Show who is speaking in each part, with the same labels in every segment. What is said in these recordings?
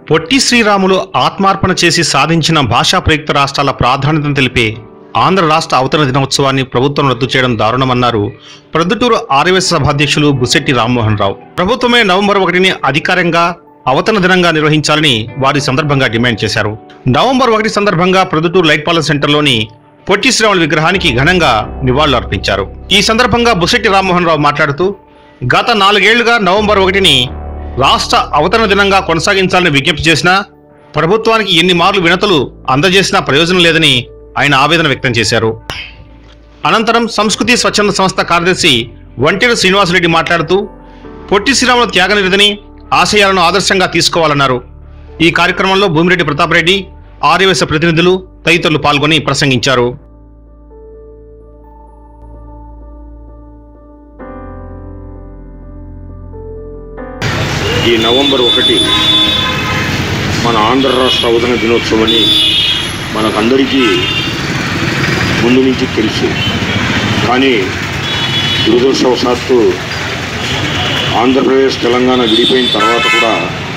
Speaker 1: పొట్టి శ్రీరాములు ఆత్మార్పణ చేసి సాధించిన భాషా ప్రయుక్త రాష్ట్రాల ప్రాధాన్యతను తెలిపే ఆంధ్ర రాష్ట్ర అవతరణ దినోత్సవాన్ని ప్రభుత్వం రద్దు చేయడం దారుణమన్నారు ప్రొద్దుటూరు ఆర్యవేశ సభాధ్యక్షులు బుసెట్టి రామ్మోహన్ రావు ప్రభుత్వమే నవంబర్ ఒకటిని అధికారంగా అవతరణ దినంగా నిర్వహించాలని వారి సందర్భంగా డిమాండ్ చేశారు నవంబర్ ఒకటి సందర్భంగా ప్రొద్దుటూరు లైట్ పాలెస్ సెంటర్లోని పొట్టి శ్రీరాములు విగ్రహానికి ఘనంగా నివాళులు అర్పించారు ఈ సందర్భంగా బుసెట్టి రామ్మోహన్ రావు మాట్లాడుతూ గత నాలుగేళ్లుగా నవంబర్ ఒకటిని రాష్ట్ర అవతరణ దినంగా కొనసాగించాలని విజ్ఞప్తి చేసినా ప్రభుత్వానికి ఎన్ని మార్లు వినతులు అందజేసినా ప్రయోజనం లేదని ఆయన ఆవేదన వ్యక్తం చేశారు అనంతరం సంస్కృతి స్వచ్ఛంద సంస్థ కార్యదర్శి వంటేరు శ్రీనివాసరెడ్డి మాట్లాడుతూ పొట్టి శ్రీరాముల త్యాగనిరదని ఆశయాలను ఆదర్శంగా తీసుకోవాలన్నారు ఈ కార్యక్రమంలో భూమిరెడ్డి ప్రతాప్ రెడ్డి ఆర్యవేశ ప్రతినిధులు తదితరులు పాల్గొని ప్రసంగించారు
Speaker 2: ఈ నవంబర్ ఒకటి మన ఆంధ్ర రాష్ట్ర అవతరణ దినోత్సవమని మనకందరికీ ముందు నుంచి తెలుసు కానీ దురదృష్టవశాత్తు ఆంధ్రప్రదేశ్ తెలంగాణ విడిపోయిన తర్వాత కూడా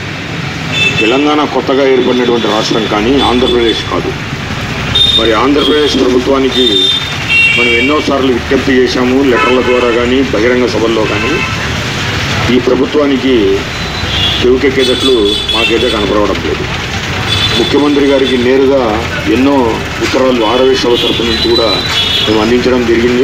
Speaker 2: తెలంగాణ కొత్తగా ఏర్పడినటువంటి రాష్ట్రం కానీ ఆంధ్రప్రదేశ్ కాదు మరి ఆంధ్రప్రదేశ్ ప్రభుత్వానికి మనం ఎన్నోసార్లు విజ్ఞప్తి చేశాము లెటర్ల ద్వారా కానీ బహిరంగ సభల్లో కానీ ఈ ప్రభుత్వానికి చెవికెక్కేటట్లు మాకైతే కనపడవడం లేదు ముఖ్యమంత్రి గారికి నేరుగా ఎన్నో ఉత్తరాలు ఆరవేశ తరఫు నుంచి కూడా మేము అందించడం జరిగింది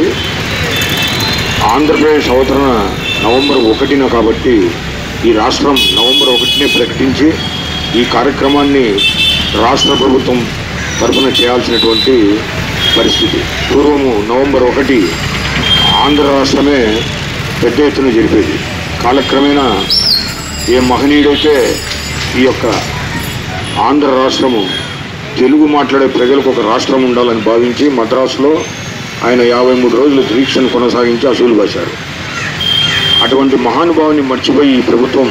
Speaker 2: ఆంధ్రప్రదేశ్ అవతరణ నవంబర్ ఒకటిన కాబట్టి ఈ రాష్ట్రం నవంబర్ ఒకటినే ప్రకటించి ఈ కార్యక్రమాన్ని రాష్ట్ర ప్రభుత్వం తరఫున చేయాల్సినటువంటి పరిస్థితి పూర్వము నవంబర్ ఒకటి ఆంధ్ర రాష్ట్రమే పెద్ద ఎత్తున జరిపేది కాలక్రమేణా ఏ మహనీయుడైతే ఈ యొక్క ఆంధ్ర రాష్ట్రము తెలుగు మాట్లాడే ప్రజలకు ఒక రాష్ట్రం ఉండాలని భావించి మద్రాసులో ఆయన యాభై మూడు రోజులు దీక్షను కొనసాగించి అసూలు వేశారు అటువంటి మహానుభావుని మర్చిపోయి ఈ ప్రభుత్వం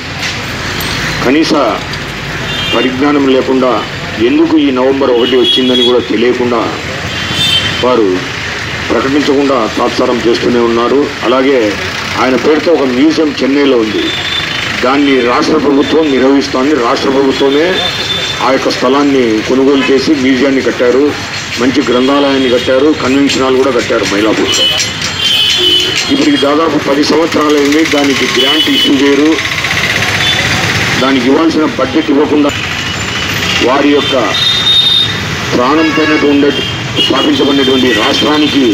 Speaker 2: కనీస పరిజ్ఞానం లేకుండా ఎందుకు ఈ నవంబర్ ఒకటి వచ్చిందని కూడా తెలియకుండా వారు ప్రకటించకుండా తాత్సారం చేస్తూనే ఉన్నారు అలాగే ఆయన పేరుతో ఒక మ్యూజియం చెన్నైలో ఉంది దాన్ని రాష్ట్ర ప్రభుత్వం నిర్వహిస్తోంది రాష్ట్ర ప్రభుత్వమే ఆ యొక్క స్థలాన్ని కొనుగోలు చేసి మ్యూజియాన్ని కట్టారు మంచి గ్రంథాలయాన్ని కట్టారు కన్వెన్షన్ హాల్ కూడా కట్టారు మైలాపూర్లో ఇప్పటికి దాదాపు పది సంవత్సరాలైంది దానికి గ్రాంట్ ఇష్యూ చేయరు దానికి ఇవ్వాల్సిన బడ్జెట్ ఇవ్వకుండా వారి యొక్క ప్రాణం పైన ఉండే స్థాపించబడినటువంటి రాష్ట్రానికి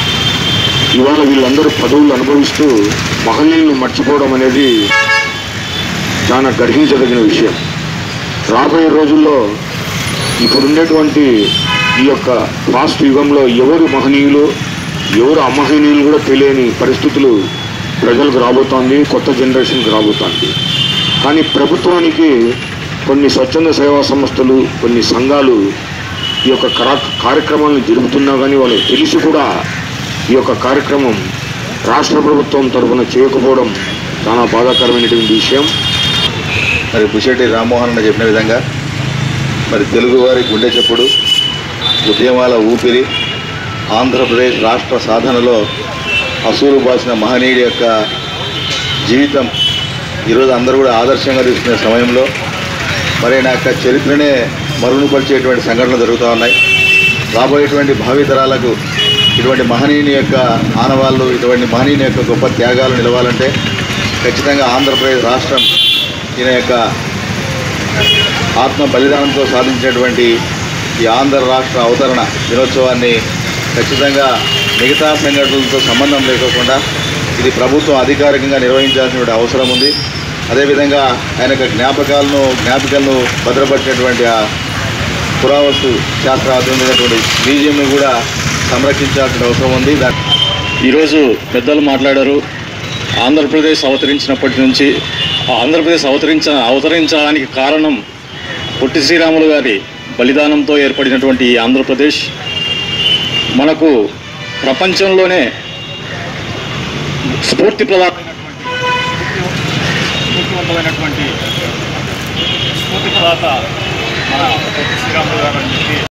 Speaker 2: ఇవాళ వీళ్ళందరూ పదవులు అనుభవిస్తూ మహనీయులను మర్చిపోవడం అనేది చాలా గర్హించదగిన విషయం రాబోయే రోజుల్లో ఇప్పుడున్నటువంటి ఈ యొక్క ఫాస్ట్ యుగంలో ఎవరు మహనీయులు ఎవరు అమహనీయులు కూడా తెలియని పరిస్థితులు ప్రజలకు రాబోతోంది కొత్త జనరేషన్కి రాబోతోంది కానీ ప్రభుత్వానికి కొన్ని స్వచ్ఛంద సేవా సంస్థలు కొన్ని సంఘాలు ఈ యొక్క కరా- కార్యక్రమాలను జరుపుతున్నా కానీ వాళ్ళు తెలిసి కూడా ఈ యొక్క కార్యక్రమం రాష్ట్ర ప్రభుత్వం తరఫున చేయకపోవడం చాలా బాధాకరమైనటువంటి విషయం
Speaker 3: మరి బుషెట్టి రామ్మోహన్ అన్న చెప్పిన విధంగా మరి తెలుగువారి గుండె చప్పుడు ఉద్యమాల ఊపిరి ఆంధ్రప్రదేశ్ రాష్ట్ర సాధనలో అసూలు బాసిన మహనీయుడి యొక్క జీవితం ఈరోజు అందరూ కూడా ఆదర్శంగా తీసుకునే సమయంలో మరి నా యొక్క చరిత్రనే మరుగునపరిచేటువంటి సంఘటనలు జరుగుతూ ఉన్నాయి రాబోయేటువంటి భావితరాలకు ఇటువంటి మహనీయుని యొక్క ఆనవాళ్ళు ఇటువంటి మహనీయుని యొక్క గొప్ప త్యాగాలు నిలవాలంటే ఖచ్చితంగా ఆంధ్రప్రదేశ్ రాష్ట్రం ఈయన యొక్క ఆత్మ బలిదానంతో సాధించినటువంటి ఈ ఆంధ్ర రాష్ట్ర అవతరణ దినోత్సవాన్ని ఖచ్చితంగా మిగతా సంఘటనలతో సంబంధం లేకోకుండా ఇది ప్రభుత్వం అధికారికంగా నిర్వహించాల్సిన అవసరం ఉంది అదేవిధంగా ఆయన యొక్క జ్ఞాపకాలను జ్ఞాపికలను భద్రపరిచినటువంటి ఆ పురావస్తు శాస్త్ర ఆధునికమైనటువంటి మ్యూజియంను కూడా సంరక్షించాల్సిన అవసరం ఉంది దా
Speaker 4: ఈరోజు పెద్దలు మాట్లాడారు ఆంధ్రప్రదేశ్ అవతరించినప్పటి నుంచి ఆ ఆంధ్రప్రదేశ్ అవతరించ అవతరించడానికి కారణం పొట్టి శ్రీరాములు గారి బలిదానంతో ఏర్పడినటువంటి ఈ ఆంధ్రప్రదేశ్ మనకు ప్రపంచంలోనే స్ఫూర్తి
Speaker 5: స్ఫూర్తివంతమైనటువంటి స్ఫూర్తి ప్రదాత మన పొట్టి శ్రీరాములు గారు అని చెప్పి